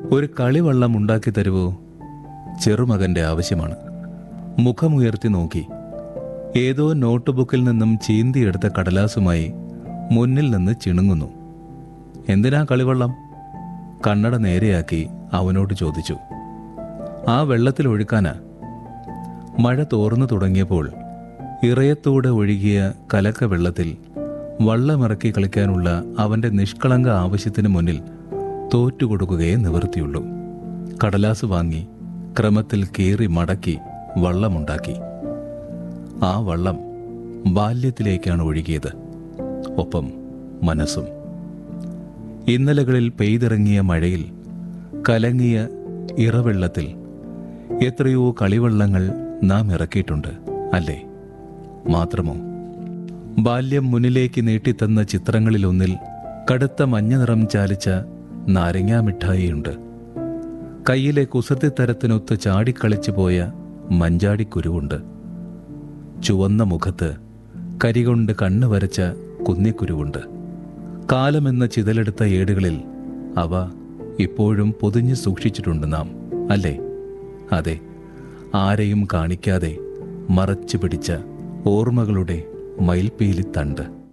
ഒരു കളിവള്ളം ഉണ്ടാക്കി തരുവോ ചെറുമകന്റെ ആവശ്യമാണ് മുഖമുയർത്തി നോക്കി ഏതോ നോട്ട് ബുക്കിൽ നിന്നും ചീന്തിയെടുത്ത കടലാസുമായി മുന്നിൽ നിന്ന് ചിണുങ്ങുന്നു എന്തിനാ കളിവള്ളം കണ്ണട നേരെയാക്കി അവനോട് ചോദിച്ചു ആ വെള്ളത്തിൽ ഒഴുക്കാനാ മഴ തോർന്നു തുടങ്ങിയപ്പോൾ ഇറയത്തൂടെ ഒഴുകിയ കലക്ക വെള്ളത്തിൽ വള്ളമിറക്കി കളിക്കാനുള്ള അവന്റെ നിഷ്കളങ്ക ആവശ്യത്തിന് മുന്നിൽ തോറ്റുകൊടുക്കുകയേ നിവൃത്തിയുള്ളൂ കടലാസ് വാങ്ങി ക്രമത്തിൽ കീറി മടക്കി വള്ളമുണ്ടാക്കി ആ വള്ളം ബാല്യത്തിലേക്കാണ് ഒഴുകിയത് ഒപ്പം മനസ്സും ഇന്നലകളിൽ പെയ്തിറങ്ങിയ മഴയിൽ കലങ്ങിയ ഇറവെള്ളത്തിൽ എത്രയോ കളിവള്ളങ്ങൾ നാം ഇറക്കിയിട്ടുണ്ട് അല്ലേ മാത്രമോ ബാല്യം മുന്നിലേക്ക് നീട്ടിത്തന്ന ചിത്രങ്ങളിലൊന്നിൽ കടുത്ത മഞ്ഞ നിറം ചാലിച്ച നാരങ്ങാ മിഠായിയുണ്ട് കയ്യിലെ കുസൃതിത്തരത്തിനൊത്ത് ചാടിക്കളിച്ചു പോയ മഞ്ചാടിക്കുരുവുണ്ട് ചുവന്ന മുഖത്ത് കരികൊണ്ട് കണ്ണ് വരച്ച കുന്നിക്കുരുവുണ്ട് കാലമെന്ന ചിതലെടുത്ത ഏടുകളിൽ അവ ഇപ്പോഴും പൊതിഞ്ഞു സൂക്ഷിച്ചിട്ടുണ്ട് നാം അല്ലേ അതെ ആരെയും കാണിക്കാതെ മറച്ചു പിടിച്ച ഓർമ്മകളുടെ മയിൽപ്പീലിത്തണ്ട്